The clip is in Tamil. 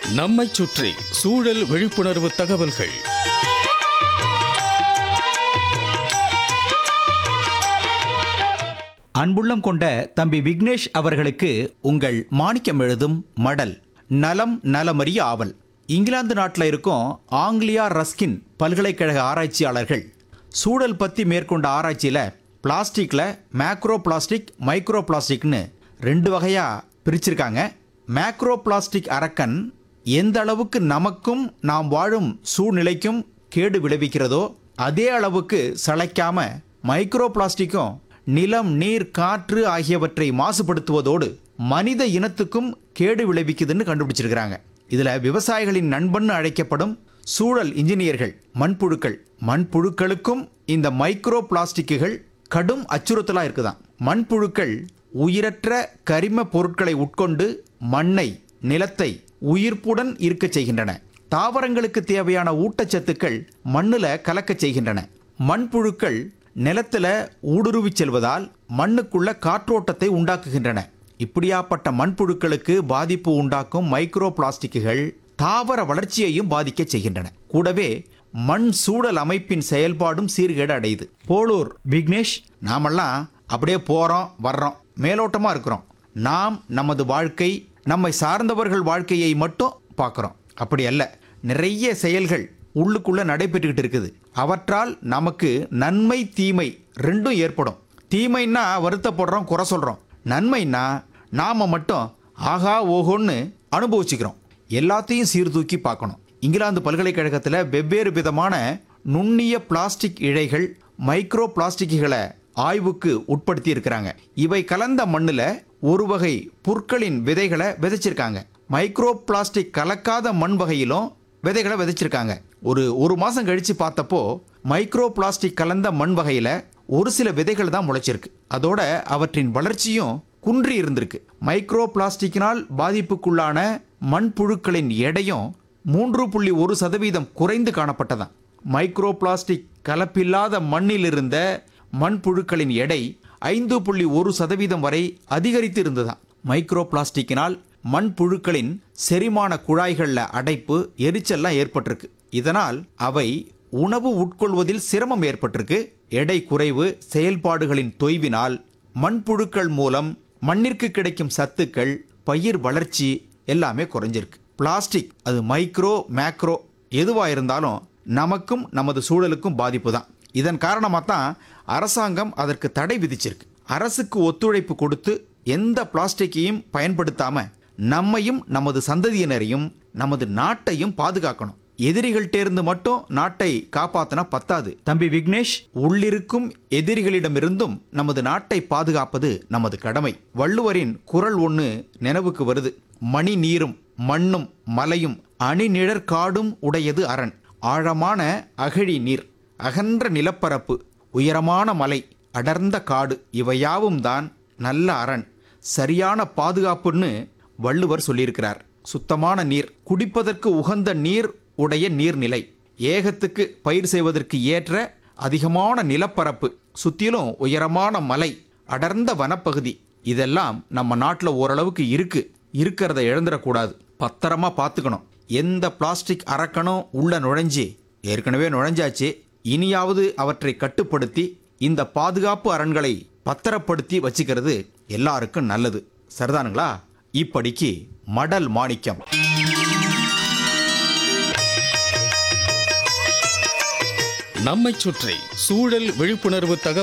நம்மைச் சுற்றி சூழல் விழிப்புணர்வு தகவல்கள் அன்புள்ளம் கொண்ட தம்பி விக்னேஷ் அவர்களுக்கு உங்கள் மாணிக்கம் எழுதும் மடல் நலம் நலமறிய ஆவல் இங்கிலாந்து நாட்டில் இருக்கும் ஆங்கிலியா ரஸ்கின் பல்கலைக்கழக ஆராய்ச்சியாளர்கள் சூழல் பற்றி மேற்கொண்ட ஆராய்ச்சியில் பிளாஸ்டிக்கில் மேக்ரோ பிளாஸ்டிக் மைக்ரோ பிளாஸ்டிக்னு ரெண்டு வகையாக பிரிச்சிருக்காங்க மேக்ரோ பிளாஸ்டிக் அரக்கன் எந்த அளவுக்கு நமக்கும் நாம் வாழும் சூழ்நிலைக்கும் கேடு விளைவிக்கிறதோ அதே அளவுக்கு சளைக்காம மைக்ரோ பிளாஸ்டிக்கும் நிலம் நீர் காற்று ஆகியவற்றை மாசுபடுத்துவதோடு மனித இனத்துக்கும் கேடு விளைவிக்குதுன்னு கண்டுபிடிச்சிருக்கிறாங்க இதுல விவசாயிகளின் நண்பன் அழைக்கப்படும் சூழல் இன்ஜினியர்கள் மண்புழுக்கள் மண்புழுக்களுக்கும் இந்த மைக்ரோ பிளாஸ்டிக்குகள் கடும் அச்சுறுத்தலா இருக்குதாம் மண்புழுக்கள் உயிரற்ற கரிம பொருட்களை உட்கொண்டு மண்ணை நிலத்தை உயிர்ப்புடன் இருக்கச் செய்கின்றன தாவரங்களுக்கு தேவையான ஊட்டச்சத்துக்கள் மண்ணுல கலக்கச் செய்கின்றன மண்புழுக்கள் நிலத்துல ஊடுருவிச் செல்வதால் மண்ணுக்குள்ள காற்றோட்டத்தை உண்டாக்குகின்றன இப்படியாப்பட்ட மண்புழுக்களுக்கு பாதிப்பு உண்டாக்கும் மைக்ரோ பிளாஸ்டிக்குகள் தாவர வளர்ச்சியையும் பாதிக்கச் செய்கின்றன கூடவே மண் சூழல் அமைப்பின் செயல்பாடும் சீர்கேடு அடையுது போலூர் விக்னேஷ் நாமெல்லாம் அப்படியே போறோம் வர்றோம் மேலோட்டமா இருக்கிறோம் நாம் நமது வாழ்க்கை நம்மை சார்ந்தவர்கள் வாழ்க்கையை மட்டும் பார்க்குறோம் அப்படி அல்ல நிறைய செயல்கள் உள்ளுக்குள்ள நடைபெற்றுக்கிட்டு இருக்குது அவற்றால் நமக்கு நன்மை தீமை ரெண்டும் ஏற்படும் தீமைன்னா வருத்தப்படுறோம் குறை சொல்றோம் நன்மைன்னா நாம மட்டும் ஆகா ஓஹோன்னு அனுபவிச்சுக்கிறோம் எல்லாத்தையும் சீர்தூக்கி பார்க்கணும் இங்கிலாந்து பல்கலைக்கழகத்தில் வெவ்வேறு விதமான நுண்ணிய பிளாஸ்டிக் இழைகள் மைக்ரோ பிளாஸ்டிக்குகளை ஆய்வுக்கு உட்படுத்தி இருக்கிறாங்க இவை கலந்த மண்ணுல ஒரு வகை புற்களின் விதைகளை விதைச்சிருக்காங்க மைக்ரோ பிளாஸ்டிக் கலக்காத மண் வகையிலும் விதைகளை விதைச்சிருக்காங்க ஒரு ஒரு மாசம் கழிச்சு பார்த்தப்போ மைக்ரோ பிளாஸ்டிக் கலந்த மண் வகையில ஒரு சில விதைகள் தான் முளைச்சிருக்கு அதோட அவற்றின் வளர்ச்சியும் குன்றி இருந்திருக்கு மைக்ரோ பிளாஸ்டிக்கினால் பாதிப்புக்குள்ளான மண்புழுக்களின் எடையும் மூன்று புள்ளி ஒரு சதவீதம் குறைந்து காணப்பட்டதாம் மைக்ரோ பிளாஸ்டிக் கலப்பில்லாத மண்ணில் இருந்த மண்புழுக்களின் எடை ஐந்து புள்ளி ஒரு சதவீதம் வரை அதிகரித்து இருந்ததாம் மைக்ரோ பிளாஸ்டிக்கினால் மண்புழுக்களின் செரிமான குழாய்களில் அடைப்பு எரிச்சல்லாம் ஏற்பட்டிருக்கு இதனால் அவை உணவு உட்கொள்வதில் சிரமம் ஏற்பட்டிருக்கு எடை குறைவு செயல்பாடுகளின் தொய்வினால் மண்புழுக்கள் மூலம் மண்ணிற்கு கிடைக்கும் சத்துக்கள் பயிர் வளர்ச்சி எல்லாமே குறைஞ்சிருக்கு பிளாஸ்டிக் அது மைக்ரோ மேக்ரோ எதுவா இருந்தாலும் நமக்கும் நமது சூழலுக்கும் பாதிப்பு தான் இதன் காரணமாக தான் அரசாங்கம் அதற்கு தடை விதிச்சிருக்கு அரசுக்கு ஒத்துழைப்பு கொடுத்து எந்த பிளாஸ்டிக்கையும் பயன்படுத்தாம நம்மையும் நமது சந்ததியினரையும் நமது நாட்டையும் பாதுகாக்கணும் எதிரிகள்கிட்டேருந்து மட்டும் நாட்டை காப்பாத்தினா பத்தாது தம்பி விக்னேஷ் உள்ளிருக்கும் எதிரிகளிடமிருந்தும் நமது நாட்டை பாதுகாப்பது நமது கடமை வள்ளுவரின் குரல் ஒன்று நினைவுக்கு வருது மணி நீரும் மண்ணும் மலையும் அணிநிழற் காடும் உடையது அரண் ஆழமான அகழி நீர் அகன்ற நிலப்பரப்பு உயரமான மலை அடர்ந்த காடு இவையாவும் தான் நல்ல அரண் சரியான பாதுகாப்புன்னு வள்ளுவர் சொல்லியிருக்கிறார் சுத்தமான நீர் குடிப்பதற்கு உகந்த நீர் உடைய நீர்நிலை ஏகத்துக்கு பயிர் செய்வதற்கு ஏற்ற அதிகமான நிலப்பரப்பு சுத்திலும் உயரமான மலை அடர்ந்த வனப்பகுதி இதெல்லாம் நம்ம நாட்டில் ஓரளவுக்கு இருக்கு இருக்கிறத இழந்துடக்கூடாது பத்திரமா பார்த்துக்கணும் எந்த பிளாஸ்டிக் அரக்கனும் உள்ள நுழைஞ்சு ஏற்கனவே நுழைஞ்சாச்சு இனியாவது அவற்றை கட்டுப்படுத்தி இந்த பாதுகாப்பு அரண்களை பத்திரப்படுத்தி வச்சுக்கிறது எல்லாருக்கும் நல்லது சரிதானுங்களா இப்படிக்கு மடல் மாணிக்கம் நம்மைச் சுற்றி சூழல் விழிப்புணர்வு தகவல்